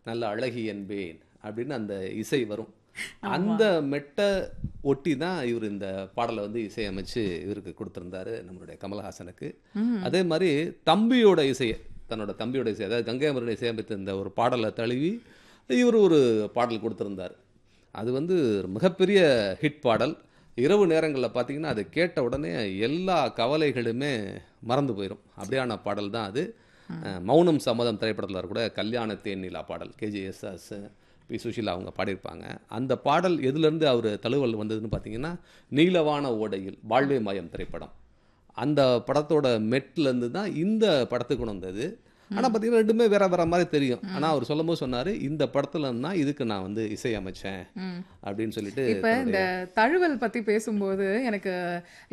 நல்ல அழகி என்பேன் அப்படின்னு அந்த இசை வரும் அந்த மெட்டை ஒட்டி தான் இவர் இந்த பாடலை வந்து இசையமைச்சு இவருக்கு கொடுத்திருந்தாரு நம்மளுடைய கமலஹாசனுக்கு அதே மாதிரி தம்பியோட இசையை தன்னோட தம்பியோட இசை அதாவது கங்கை அமரன் இசையமைத்த இந்த ஒரு பாடலை தழுவி இவர் ஒரு பாடல் கொடுத்திருந்தார் அது வந்து மிகப்பெரிய ஹிட் பாடல் இரவு நேரங்களில் பார்த்தீங்கன்னா அது கேட்ட உடனே எல்லா கவலைகளுமே மறந்து போயிடும் அப்படியான பாடல் தான் அது அஹ், மௌனம் சம்மதம் திரைப்படத்தில் கூட கல்யாண தேனிலா பாடல் கேஜிஎஸ்எஸ் பி சுஷீலா அவங்க பாடியிருப்பாங்க அந்த பாடல் எதுலேருந்து அவர் தழுவல் வந்ததுன்னு பார்த்தீங்கன்னா நீலவான ஓடையில் வாழ்வே மாயம் திரைப்படம் அந்த படத்தோட மெட்லேருந்து தான் இந்த படத்துக்கு கொண்டு வந்தது ஆனால் பார்த்தீங்கன்னா ரெண்டுமே வேற வேற மாதிரி தெரியும் ஆனால் அவர் சொல்லும்போது சொன்னார் இந்த படத்துல தான் இதுக்கு நான் வந்து இசை அமைச்சேன் அப்படின்னு சொல்லிட்டு இப்ப இந்த தழுவல் பத்தி பேசும்போது எனக்கு